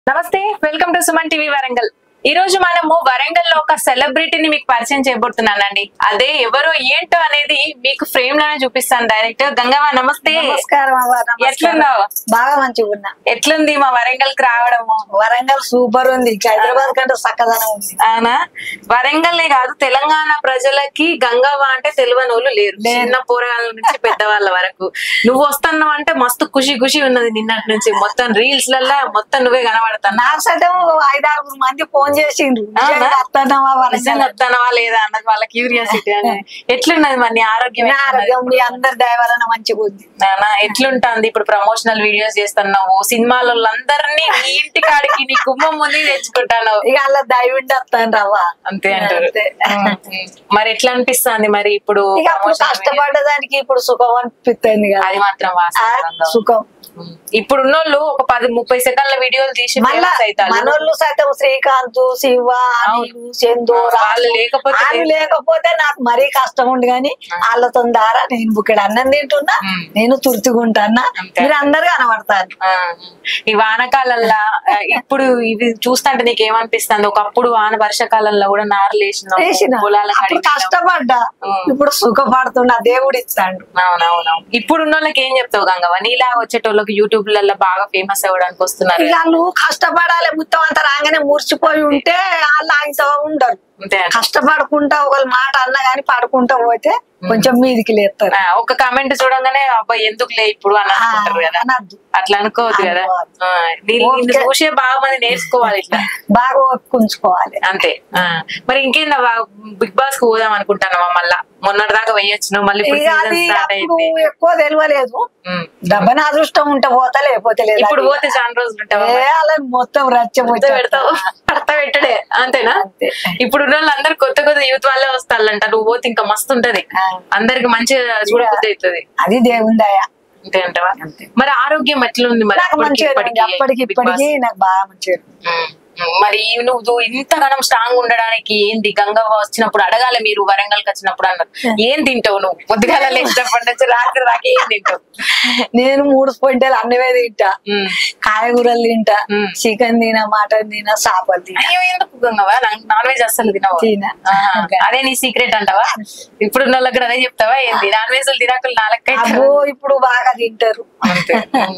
నమస్తే welcome to Suman TV Warangal ఈ రోజు మనము వరంగల్ లో ఒక సెలబ్రిటీని మీకు పరిచయం చేయబోతున్నానండి అదే ఎవరో ఏంటో అనేది మీకు ఫ్రేమ్ లోనే చూపిస్తాను డైరెక్ట్ గంగవ్వ నమస్తే నమస్కారం అవ్వ, నమస్కారం. ఎట్లున్నావు? బాగా మంచిగా ఉన్నా ఎట్లుంది మా వరంగల్ కి రావడము వరంగల్ సూపర్ ఉంది హైదరాబాద్ కంటే చక్కదనం ఉంది అవునా వరంగల్ కాదు తెలంగాణ ప్రజలకి గంగవ్వ అంటే తెలియని వాళ్ళు లేరు చిన్న పోరగాళ్ళ నుంచి పెద్దవాళ్ళ వరకు నువ్వు వస్తున్నావు అంటే మస్తు ఖుషి ఖుషి ఉన్నది నిన్నటి నుంచి మొత్తం రీల్స్ లల్లా మొత్తం నువ్వే కనబడతాను నాకు సైతం ఐదారుగురు మంది ఫోన్ చేసిండ్రు అవునా? నిజంగా వస్తున్నావా వరంగల్ నిజంగా వస్తానవా లేదా అన్నది వాళ్ళ క్యూరియాసిటీ అని ఎట్లున్నది మరి నీ ఆరోగ్యం నా ఎట్లున్నది? ఆరోగ్యం మీ అందరి దయ వలన మంచిగా ఉంది నాన్న ఎట్లుంటుంది ఇప్పుడు ప్రమోషనల్ వీడియోస్ చేస్తున్నావు సినిమాలో అందరినీ నీ ఇంటి కాడికి నీ కుమ్మం ముందు తెచ్చుకుంటాను ఇక అలా దయ ఉండి వస్తాను రవ్వ అంతే అంటారు అంతే. ఉమ్. మరి ఎట్లా అనిపిస్తుంది మరి ఇప్పుడు ఇక అప్పుడు promotional videos? కష్టపడ్డదానికి ఇప్పుడు సుఖం అనిపిస్తుంది కదా అది మాత్రం ఆ, వాస్తవం సుఖం ఉమ్. ఇప్పుడు ఉన్నోళ్ళు ఒక పది ముప్పై సెకండ్ల వీడియోలు తీసి మళ్ళా famous అవుతారు మనోళ్ళు సైతం శ్రీకాంత్ శివ అనిలు చందు వాళ్ళు లేకపోతే వాళ్ళు లేదు. లేకపోతే నాకు మరీ కష్టం ఉండు కానీ వాళ్ళతో దారా నేను ఇక్కడ అన్నం తింటున్నా ఉమ్. నేను తుర్తిగుంటున్నా అంతే. మీరు అందరు కనబడతారు ఆ, ఈ వానకాలంలో ఆ, ఇప్పుడు ఇది చూస్తుంటే నీకు ఏమనిపిస్తుంది ఒకప్పుడు వాన వర్షాకాలంలో కూడా నారు చేసిన లేచిన పొలాల అప్పుడు కష్టపడ్డా ఉమ్. ఇప్పుడు సుఖపడుతున్నా దేవుడు ఇస్తాడు అవునవునవును ఇప్పుడు ఉన్న వాళ్ళకి ఏం చెప్తావు గంగవ్వ నీలాగా వచ్చేటోళ్ళకి యూట్యూబ్ లలో బాగా ఫేమస్ అవ్వడానికి వస్తున్నారు ఇక వాళ్ళు కష్టపడాలి మొత్తం అంతా రాగానే మురిసిపోయి ఉంటే వాళ్ళు ఆయనతో ఉండరు అంతే అంట. కష్టపడుకుంటా ఒకళ్ళ మాట అన్నా గానీ పడుకుంటా పోతే కొంచెం మీదికి లేస్తారు ఆ, ఒక కామెంట్ చూడంగానే అబ్బాయి ఎందుకులే ఇప్పుడు అని అనుకుంటారు కదా అనద్దు అట్లా అనుకోవద్దు కదా అనుకోవద్దు. ఆ, దీన్ని ఓకే. దీన్ని చూసే బాగా మంది నేర్చుకోవాలి ఇట్లా బాగా ఒప్పుకుంచుకోవాలి అంతే ఆ, మరి ఇంకేందా బిగ్ బాస్ కు పోదాం అనుకుంటానమ్మా మళ్ళా మొన్నటి దాకా వేయొచ్చు మళ్ళీ ఇప్పుడు ఇక సీజన్ అది స్టార్ట్ అప్పుడు అయింది ఎక్కువ తెలియలేదు ఉమ్. డబ్బని అదృష్టం ఉంటే పోతా లేకపోతే లేదు ఇప్పుడు అది. పోతే చాలా రోజులు ఉంటావా ఏ అలా మొత్తం కొత్త రచ్చబోతే పెడతావు పడత పెట్టడే అంతేనా అంతే. ఇప్పుడు ఉన్న వాళ్ళందరూ కొత్త కొత్త యూత్ వాళ్ళే వస్తారంట నువ్వు పోతే ఇంకా మస్తు ఉంటది ఆ. అందరికి మంచిగా చూడబుద్ధి అవుతుంది అది దేవుని దయ అంతే అంటవా మరి ఆరోగ్యం ఎట్లుంది మరి నాకు అప్పటికి మంచిగా ఉంది. ఇప్పటికి అప్పటికి Big Boss? ఇప్పటికి నాకు బాగా మంచిగా ఉంది. ఉమ్, ఉమ్, మరి నువ్వు ఇంతగానం స్ట్రాంగ్ ఉండడానికి ఏంది గంగవ్వ వచ్చినప్పుడు అడగాలి మీరు వరంగల్ కి వచ్చినప్పుడు అన్నారు ఏం తింటావు నువ్వు పొద్దుగాల లేచినప్పటి నుంచి రాత్రి దాకా ఏం తింటావు నేను మూడు పొంటలు అన్నవే తింటా ఉమ్. కాయగూరలు తింటా మ్మ్. చికెన్ తినా మటన్ తినా చేపలు తినా అయ్యో ఎందుకు గంగవ్వ నాన్ వెజ్ అస్సలు తినవు తినా. ఆహా. అదే నీ సీక్రెట్ అంటావా ఇప్పుడు ఉన్న వాళ్ళకి కూడా అదే చెప్తావా ఏంది నాన్ వెజ్ తినాకులు నాలుగైతే అబ్బో ఇప్పుడు బాగా తింటారు అంతే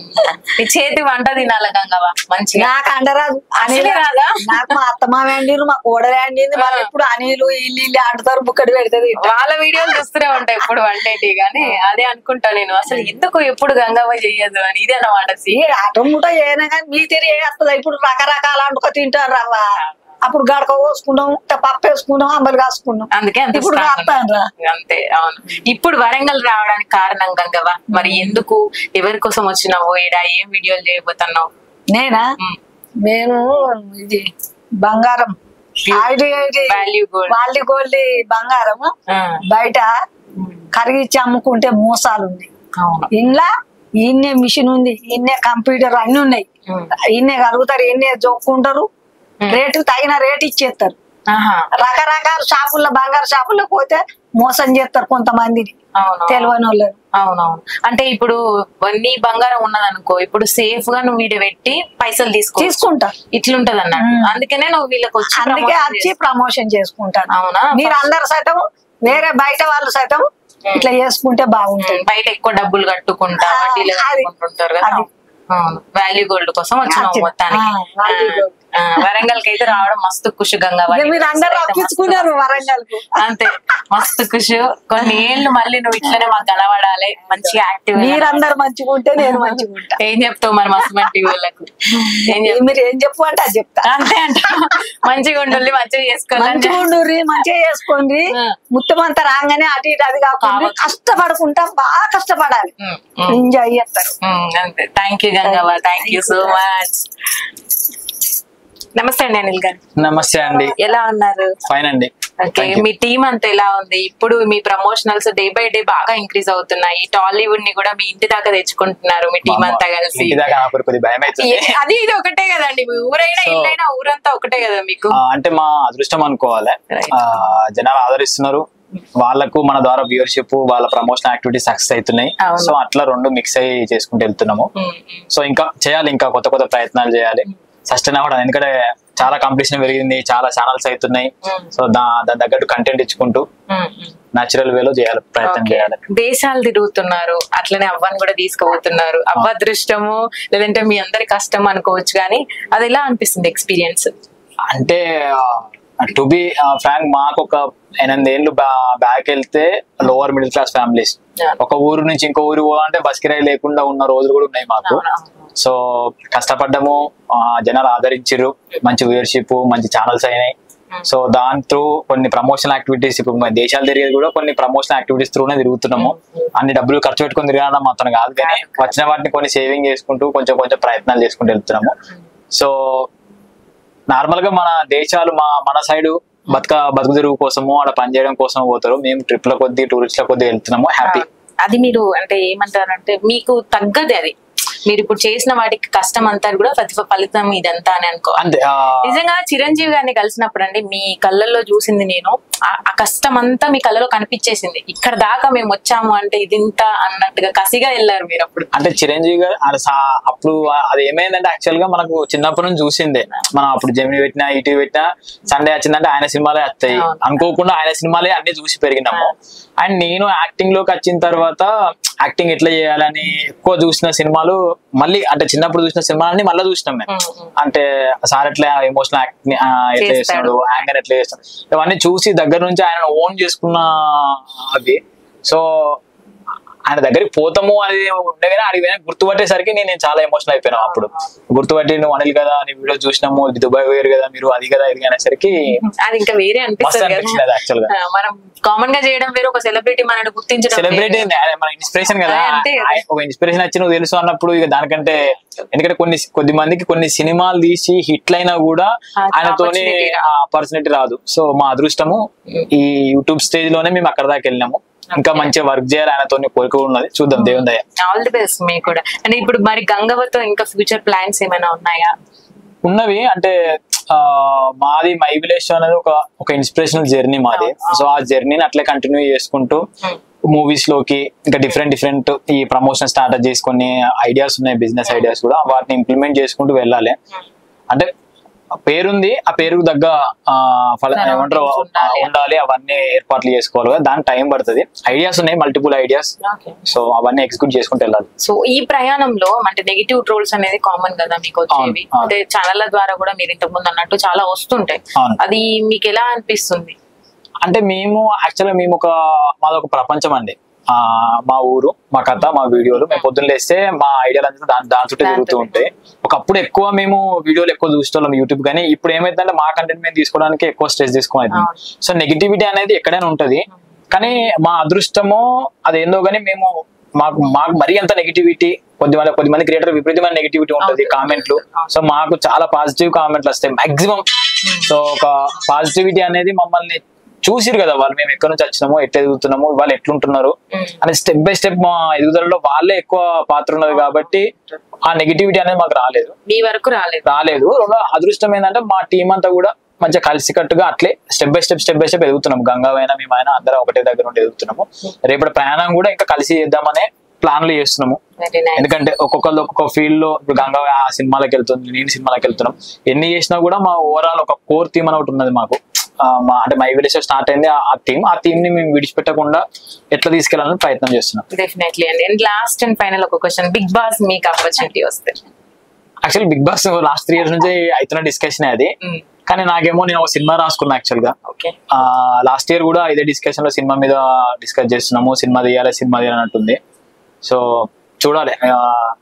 ఈ చేతి వంట తినాల గంగవ్వ మంచిగా నాకు అండరాదు అసలే అనిల్ రాదా? నాకు మా అత్తమ్మ వండిరు మా కోడలు వండింది మళ్ళీ ఇప్పుడు అనిలు ఇల్లు ఇల్లు ఆడుతారు బుక్కడి పెడుతుంది వాళ్ళ వీడియోలు చూస్తూనే ఉంటాయి ఇప్పుడు వంటేటి కానీ అదే అనుకుంటా నేను అసలు ఎందుకు ఎప్పుడు గంగవ్వ చెయ్యదు అని ఇదే అన్నమాట ఈ ఆటో ముట ఏనా కానీ మీ తిరిగి వేస్తుంది ఇప్పుడు రకరకాల వండుకో తింటారు రవ్వ అప్పుడు గడక కోసుకున్నాం ఇట్ట పప్పు వేసుకున్నాం అంబలు కాసుకున్నాం అందుకే అంత ఇప్పుడు strong ఉంది. కాస్తాను రా అంతే అవును ఇప్పుడు వరంగల్ రావడానికి కారణం గంగవ్వ మరి ఎందుకు ఎవరి కోసం వచ్చినావు ఈడ ఏం వీడియోలు చేయబోతున్నావు నేనా ఉమ్. నేను ఇది బంగారం వాల్యూ గోల్డ్ వాళ్ళి గోల్డ్ బంగారం బయట కరిగిచ్చి అమ్ముకుంటే మోసాలు ఉన్నాయి అవును ఇంట్లో ఈయన్నే మిషన్ ఉంది ఈయన్నే కంప్యూటర్ అన్ని ఉన్నాయి ఉమ్. ఈయన్నే కలుగుతారు ఈయన్నే జోక్కుంటారు రేటు తగిన రేటు ఇచ్చేస్తారు ఆహా రకరకాల షాపుల్లో బంగారు షాపుల్లో పోతే మోసం చేస్తారు కొంతమందిని అవును తెలియని వాళ్ళు అవునవును అంటే ఇప్పుడు నీ బంగారం ఉన్నదనుకో ఇప్పుడు సేఫ్ గా నువ్వు వీడియో పెట్టి పైసలు తీసుకో తీసుకుంటారు ఇట్లుంటది అన్నట్టు ఉమ్. అందుకనే నువ్వు వీళ్ళకి వచ్చి అందుకే promotion వచ్చి చేస్తావు. ప్రమోషన్ చేసుకుంటారు అవునా మీరు అందరు సైతం వేరే బయట వాళ్ళు సైతం ఇట్లా చేసుకుంటే బాగుంటుంది ఉమ్, బయట ఎక్కువ డబ్బులు కట్టుకుంటా ఆ, వడ్డీలు అది. కట్టుకుంటుంటారు కదా అది. అవును వాల్యూ గోల్డ్ కోసం వచ్చినావు వచ్చిన. మొత్తానికి ఆ, value ఆ, gold. ఆ, వరంగల్ కి అయితే రావడం మస్తు ఖుషి గంగా ఇక మీరు అందరు రప్పించుకున్నారు వరంగల్ కు అంతే మస్తు ఖుషి కొన్ని ఏళ్ళు మళ్ళీ నువ్వు ఇట్లనే మాకు కనబడాలి మంచిగా యాక్టివ్ మీరందరు మంచిగా ఉంటే నేను మంచిగా ఉంటా ఏం చెప్తావు మరి మస్తు మంచి వాళ్ళకు ఏం చెప్తావు మీరు ఏం చెప్పు అంటే అది చెప్తా అంతే అంట మంచిగా ఉండాలి మంచిగా చేసుకోవాలి మంచిగా ఉండుర్రి మంచిగా చేసుకోండి ఆ. ముత్తమంతా రాగానే అటు ఇటు అది కాకుండా కావచ్చు. కష్టపడుకుంటా బాగా కష్టపడాలి ఉమ్, ఉమ్, ఎంజాయ్ చేస్తారు ఉమ్, అంతే thank you Gangavva thank you so much నమస్తే అండి అనిల్ గారు నమస్తే అండి ఎలా ఉన్నారు ఫైన్ అండి ఓకే Thank you. మీ టీమ్ అంతా ఎలా ఉంది ఇప్పుడు మీ ప్రమోషనల్స్ డే బై డే బాగా ఇంక్రీజ్ అవుతున్నాయి టాలీవుడ్ ని కూడా మీ ఇంటి దాకా తెచ్చుకుంటున్నారు మీ టీం అంతా కలిసి ఇంటి దాకా నాకు కొద్ది భయం అవుతుంది ఏ- అది ఇది ఒకటే కదండి మీ ఊరైనా So- ఇల్లైనా ఊరంతా ఒకటే కదా మీకు ఆ, అంటే మా అదృష్టం అనుకోవాలి Right. ఆ, జనాలు ఆదరిస్తున్నారు వాళ్ళకు మన ద్వారా వ్యూవర్షిప్ వాళ్ళ ప్రమోషన్ యాక్టివిటీ సక్సెస్ అవుతున్నాయి అవును. సో అట్లా రెండు మిక్స్ అయ్యి చేసుకుంటూ వెళ్తున్నాము ఉమ్, ఉమ్. సో ఇంకా చేయాలి ఇంకా కొత్త కొత్త ప్రయత్నాలు చేయాలి సస్టైన్ అవ్వడం ఎందుకంటే చాలా కాంపిటీషన్ పెరిగింది చాలా ఛానల్స్ అవుతున్నాయి Mm. సో దా దాని తగ్గట్టు కంటెంట్ ఇచ్చుకుంటూ ఉమ్, ఉమ్. న్యాచురల్ వేలో చేయాలి ప్రయత్నం ఓకే. చేయాలి దేశాలు తిరుగుతున్నారు అట్లనే అవ్వని కూడా తీసుకుపోతున్నారు అవ్వ అదృష్టము లేదంటే మీ అందరి కష్టం అనుకోవచ్చు కానీ అది ఎలా అనిపిస్తుంది ఎక్స్పీరియన్స్ అంటే టు బి ఫ్రాంక్ మాకు ఒక ఎనిమిది ఏళ్ళు బ్యాక్ వెళ్తే lower middle class families Yeah. ఒక ఊరు నుంచి ఇంకో ఊరు పోవాలంటే బస్ కిరాయి లేకుండా ఉన్న రోజులు కూడా ఉన్నాయి మాకు సో కష్టపడ్డము ఆ, జనాలు ఆదరించారు మంచి వ్యూయర్షిప్ మంచి ఛానల్స్ అయినాయి సో దాంతో కొన్ని ప్రమోషన్ యాక్టివిటీస్ ఇప్పుడు మన దేశాలు తిరిగేది కూడా కొన్ని ప్రమోషన్ యాక్టివిటీస్ త్రూనే తిరుగుతున్నాము అన్ని డబ్బులు ఖర్చు పెట్టుకొని తిరగడం మాత్రం కాదు కానీ వచ్చిన వాటిని కొన్ని సేవింగ్ చేసుకుంటూ కొంచెం కొంచెం ప్రయత్నాలు చేసుకుంటూ వెళ్తున్నాము సో నార్మల్ గా మన దేశాలు మా మన సైడ్ బతుక బతుకు తెరుగు కోసము అక్కడ పనిచేయడం కోసం పోతారు మేము ట్రిప్ల కొద్ది టూరిస్ట్ల కొద్ది వెళ్తున్నాము హ్యాపీ అది మీరు అంటే ఏమంటారంటే మీకు తగ్గది అది మీరు ఇప్పుడు చేసిన వాటికి కష్టం అంతా కూడా ప్రతిఫ ఫలితం ఇదంతా అని అనుకో అంతే ఆ, నిజంగా చిరంజీవి గారిని కలిసినప్పుడు అండి మీ కళ్ళల్లో చూసింది నేను ఆ- ఆ కష్టం అంతా మీ కళ్ళలో కనిపించేసింది ఇక్కడ దాకా మేము వచ్చాము అంటే ఇదింత అన్నట్టుగా కసిగా వెళ్ళారు మీరు అప్పుడు అంటే చిరంజీవి గారు అది సా- అప్పుడు అది ఏమైందంటే యాక్చువల్ గా మనకు చిన్నప్పటి నుంచి చూసిందే మనం అప్పుడు జమిని పెట్టినా ఇటీవీ పెట్టినా సండే వచ్చిందంటే ఆయన సినిమాలే వస్తాయి అవును. అనుకోకుండా ఆయన సినిమాలే అన్ని చూసి పెరిగినాము అండ్ నేను యాక్టింగ్ లోకి వచ్చిన తర్వాత యాక్టింగ్ ఎట్లా చేయాలని ఎక్కువ చూసిన సినిమాలు మళ్ళీ అంటే చిన్నప్పుడు చూసిన సినిమాలన్నీ మళ్ళీ చూసినాం మేము ఉమ్, ఉమ్. అంటే సార్ ఎట్లా ఎమోషనల్ యాక్టింగ్ ఎట్లా చేస్తాడు. చేస్తాడు యాంగర్ ఎట్లా చేస్తాడు ఇవన్నీ చూసి దగ్గర నుంచి ఆయన ఓన్ చేసుకున్న అది సో ఆయన దగ్గరికి పోతాము అనేది ఉండే కానీ అడిగి గుర్తుపట్టేసరికి నేను నేను చాలా ఎమోషనల్ అయిపోయినా అప్పుడు గుర్తుపట్టి నువ్వు అనిల్ కదా నీ వీడియో చూసినాము ఇది దుబాయ్ వేరు కదా మీరు అది కదా ఇది అనేసరికి అది ఇంకా వేరే మస్తు అనిపిస్తుంది అనిపించింది కదా అది యాక్చువల్ గా ఆ, మనం కామన్ గా చేయడం వేరు ఒక సెలబ్రిటీ మనల్ని గుర్తించడం సెలబ్రిటీ వేరు. మన ఇన్స్పిరేషన్ కదా ఆ, అంతే కదా. ఆయన ఒక ఇన్స్పిరేషన్ వచ్చి నువ్వు తెలుసు అన్నప్పుడు ఇక దానికంటే ఎందుకంటే కొన్ని కొద్ది మందికి కొన్ని సినిమాలు తీసి హిట్లు అయినా కూడా ఆ, ఆయనతోని opportunity ఆ ఆపర్చునిటీ రాదు సో మా అదృష్టము ఈ యూట్యూబ్ స్టేజ్ లోనే మేము అక్కడ దాకా వెళ్ళినాము ఇంకా మంచిగా వర్క్ చేయాలి ఆయనతోని కోరిక కూడా ఉన్నది చూద్దాం దేవుని దయ ఆల్ ది బెస్ట్ మీకు కూడా అంటే ఇప్పుడు మరి గంగవతో ఇంకా ఫ్యూచర్ ప్లాన్స్ ఏమైనా ఉన్నాయా ఉన్నవి అంటే ఆ మాది మై విలేజ్ అనేది ఒక ఒక ఇన్స్పిరేషనల్ జర్నీ మాది సో ఆ జర్నీని అట్లే కంటిన్యూ చేసుకుంటూ Hmm. మూవీస్ లోకి ఇంకా డిఫరెంట్ డిఫరెంట్ ఈ ప్రమోషన్ స్టార్ట్ చేసుకుని ఐడియాస్ ఉన్నాయి బిజినెస్ ఐడియాస్ కూడా వాటిని ఇంప్లిమెంట్ చేసుకుంటూ వెళ్ళాలి అంటే పేరుంది ఆ పేరుకు తగ్గ ఆ, ఫల Surroundings ఏమంటారు ఆ, ఉండాలి. ఉండాలి అవన్నీ ఏర్పాట్లు చేసుకోవాలి కదా దానికి టైం పడుతుంది ఐడియాస్ ఉన్నాయి మల్టిపుల్ ఐడియాస్ సో అవన్నీ ఎగ్జిక్యూట్ చేసుకుంటూ వెళ్ళాలి సో ఈ ప్రయాణంలో అంటే నెగిటివ్ ట్రోల్స్ అనేది కామన్ కదా మీకు వచ్చేవి అవును, అవును. అంటే ఛానళ్ళ ద్వారా కూడా మీరు ఇంతకు ముందు అన్నట్టు చాలా వస్తుంటాయి అవును. అది మీకు ఎలా అనిపిస్తుంది అంటే మేము యాక్చువల్గా మేము ఒక మాది ఒక ప్రపంచం అండి ఆ మా ఊరు మా కథ మా వీడియోలు మేము పొద్దున్న లేస్తే మా ఐడియాలు అంతా దాని దాని చుట్టూ దాని తిరుగుతూ చుట్టూ. ఉంటాయి ఒకప్పుడు ఎక్కువ మేము వీడియోలు ఎక్కువ చూసేవాళ్ళం యూట్యూబ్ కానీ ఇప్పుడు ఏమైందంటే మా కంటెంట్ మేము తీసుకోవడానికి ఎక్కువ స్ట్రెస్ తీసుకోవాలి అవును. సో నెగిటివిటీ అనేది ఎక్కడైనా ఉంటది కానీ మా అదృష్టము అదేందో కానీ మేము మాకు మాకు మరీ అంత నెగిటివిటీ కొద్ది మంది కొద్ది మంది క్రియేటర్ విపరీతమైన నెగిటివిటీ ఉంటది అవును. కామెంట్లు అవును. సో మాకు చాలా పాజిటివ్ కామెంట్లు వస్తాయి మాక్సిమం సో ఒక పాజిటివిటీ అనేది మమ్మల్ని చూసిరు కదా వాళ్ళు మేము ఎక్కడి నుంచి వచ్చినామో ఎట్లా ఎదుగుతున్నాము వాళ్ళు ఎట్లుంటున్నారు Mm. అని స్టెప్ బై స్టెప్ మా ఎదుగుదలలో వాళ్ళే ఎక్కువ పాత్ర ఉన్నది కాబట్టి ఆ నెగిటివిటీ అనేది మాకు రాలేదు మీ వరకు రాలేదు రాలేదు రెండో అదృష్టం ఏంటంటే మా టీం అంతా కూడా మంచిగా కలిసికట్టుగా అట్లే step by step step by step ఎదుగుతున్నాం గంగావైనా మేమైనా అందరం ఒకటే దగ్గర ఉండి ఎదుగుతున్నాము రేపటి ప్రయాణం కూడా ఇంకా కలిసి చేద్దామనే ప్లాన్లు చేస్తున్నాము వెరీ నైస్ ఎందుకంటే ఒక్కొక్కరు ఒక్కొక్క ఫీల్డ్ లో ఇప్పుడు గంగా ఆ సినిమాలకు వెళ్తుంది నేను సినిమాలకు వెళ్తున్నాం ఎన్ని చేసినా కూడా మా ఓవరాల్ ఒక కోర్ థీమ్ అని ఒకటి ఉన్నది మాకు ఆ, మా అంటే మై విలేజ్ స్టార్ట్ అయింది ఆ- ఆ థీమ్ ఆ థీమ్ ని మేము విడిచిపెట్టకుండా ఎట్లా తీసుకెళ్లాలని ప్రయత్నం చేస్తున్నాం డెఫినెట్లీ అండి అండ్ లాస్ట్ అండ్ ఫైనల్ ఒక క్వశ్చన్ బిగ్ బాస్ మీకు ఆపర్చునిటీ వస్తే actually Bigg Boss last three years నుంచి అవుతున్న డిస్కషన్ అది కానీ నాకేమో నేను ఒక సినిమా రాసుకున్నా యాక్చువల్ గా ఓకే లాస్ట్ ఇయర్ కూడా ఇదే డిస్కషన్ లో సినిమా మీద డిస్కస్ చేస్తున్నాము సినిమా తీయాలి సినిమా తీయాలి అంటుంది సో చూడాలి ఆ,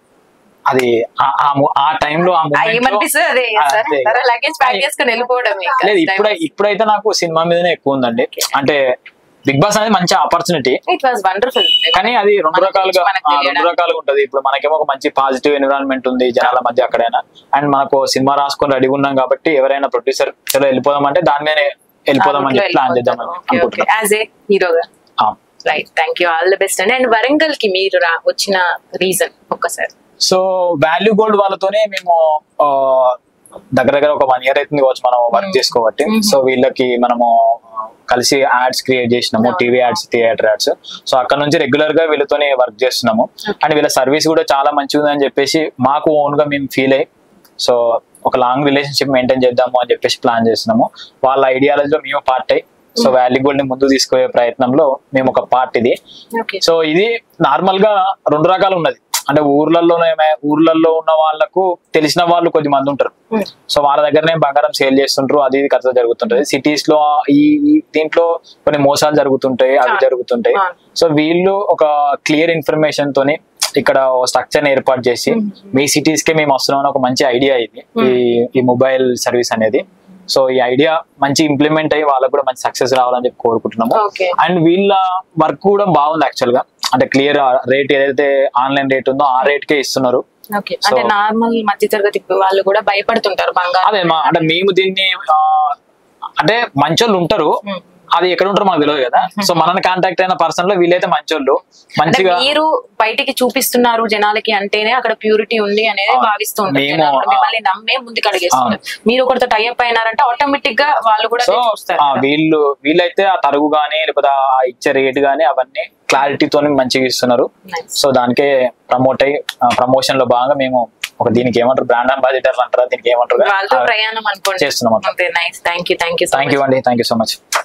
అది ఆ- ఆ mo- ఆ టైంలో ఆ moment లో- ఏమనిపిస్తుంది అదే ఆ, సార్ అంతే. సరే లగేజ్ ప్యాక్ చేసుకుని వెళ్ళిపోవడం లేదు ఇప్పుడై ఇప్పుడైతే నాకు సినిమా మీదనే ఎక్కువ ఉందండి అంటే బిగ్ బాస్ అనేది మంచి ఆపర్చునిటీ ఇట్ వాస్ వండర్ఫుల్ కానీ అది రెండు మన రకాలుగా గురించి మనకు ఆ, తెలియడం. రెండు రకాలుగా ఉంటది ఇప్పుడు మనకేమో ఒక మంచి పాజిటివ్ ఎన్విరాన్మెంట్ ఉంది జనాల మధ్య అక్కడైనా అండ్ మనకు సినిమా రాసుకొని రెడీ ఉన్నాం కాబట్టి ఎవరైనా ప్రొడ్యూసర్ చలో వెళ్ళిపోదాం అంటే దాని మీదనే వెళ్ళిపోదాం అని చెప్పి ప్లాన్ చేద్దామని అనుకుంటున్నాం యాజ్ ఏ హీరోగా ఆ. Right thank you all the best అండి అండ్ వరంగల్ కి మీరు రా వచ్చిన రీజన్ ఒక్కసారి సో వాల్యూ గోల్డ్ వాళ్ళతోనే మేము ఆ, దగ్గర దగ్గర ఒక వన్ ఇయర్ అవుతుంది కావచ్చు మనం వర్క్ చేసుకోబట్టి సో వీళ్ళకి మనము ఆ, కలిసి యాడ్స్ క్రియేట్ చేసినాము TV ads theatre ads so అక్కడ నుంచి రెగ్యులర్ గా వీళ్ళతోనే వర్క్ చేస్తున్నాము అండ్ వీళ్ళ సర్వీస్ కూడా చాలా మంచిగా ఉందని చెప్పేసి మాకు ఓన్ గా మేము ఫీల్ అయ్యి సో ఒక లాంగ్ రిలేషన్షిప్ మెయింటైన్ చేద్దాము అని చెప్పేసి ప్లాన్ చేస్తున్నాము వాళ్ళ ఐడియాలజీలో మేము పార్ట్ అయ్యి సో వ్యాలీ గోల్డ్ ని ముందు తీసుకునే ప్రయత్నంలో మేము ఒక పార్ట్ ఇది ఓకే సో ఇది నార్మల్ గా రెండు రకాలు ఉన్నది అంటే ఊర్లలోనే ఊర్లలో ఉన్న వాళ్ళకు తెలిసిన వాళ్ళు కొద్ది మంది ఉంటారు సో వాళ్ళ దగ్గరనే బంగారం సేల్ చేస్తుంటారు అది ఇది కథ జరుగుతుంటది సిటీస్ లో ఈ ఈ దీంట్లో కొన్ని మోసాలు జరుగుతుంటాయి అవి అవును. జరుగుతుంటాయి అవును. సో వీళ్ళు ఒక క్లియర్ ఇన్ఫర్మేషన్ తోని ఇక్కడ స్ట్రక్చర్ ఏర్పాటు చేసి మీ సిటీస్ కి మేము వస్తున్నాం అని ఒక మంచి ఐడియా ఇది ఈ ఈ మొబైల్ సర్వీస్ అనేది సో ఈ ఐడియా మంచి ఇంప్లిమెంట్ అయ్యి వాళ్ళకు కూడా మంచి సక్సెస్ రావాలని చెప్పి కోరుకుంటున్నాము ఓకే అండ్ వీళ్ళ వర్క్ కూడా బాగుంది యాక్చువల్ గా అంటే క్లియర్ రేట్ ఏదైతే ఆన్లైన్ రేట్ ఉందో ఆ రేట్ కే ఇస్తున్నారు ఓకే అంటే నార్మల్ మధ్య తరగతి వాళ్ళు కూడా భయపడుతుంటారు బంగారం అదే మా అంటే మేము దీన్ని ఆ, అంటే మంచోళ్ళు ఉంటారు ఉమ్. అది ఎక్కడ ఉంటారో మాకు తెలియదు కదా సో మనల్ని కాంటాక్ట్ అయిన పర్సన్ లో వీళ్ళైతే మంచోళ్ళు అంటే మంచిగా మీరు బయటికి చూపిస్తున్నారు జనాలకి అంటేనే అక్కడ ప్యూరిటీ ఉంది అనేది ఆ, భావిస్తూ ఉంటారు మేము, జనాలు కూడా ఆ. మిమ్మల్ని నమ్మే ముందుకు అడిగేస్తున్నారు మీరు ఒకరితో టైఅప్ అయినారంటే ఆటోమేటిక్ గా వాళ్ళు కూడా సో అదే చూస్తారు ఆ, కదా. వీళ్ళు వీళ్ళైతే ఆ తరుగు గానీ లేకపోతే ఆ ఇచ్చే రేట్ గానీ అవన్నీ క్లారిటీతో మంచిగా ఇస్తున్నారు Nice. సో దానికే ప్రమోట్ అయ్యి ప్రమోషన్ లో భాగంగా మేము ఒక దీనికి ఏమంటారు బ్రాండ్ అంబాసిడర్ అంటారా దీనికి ఏమంటారు వాళ్ళతో ప్రయాణం అనుకోండి చేస్తున్నాం అట్లా. అంతే nice thank you thank you thank you అండి థ్యాంక్ యూ సో మచ్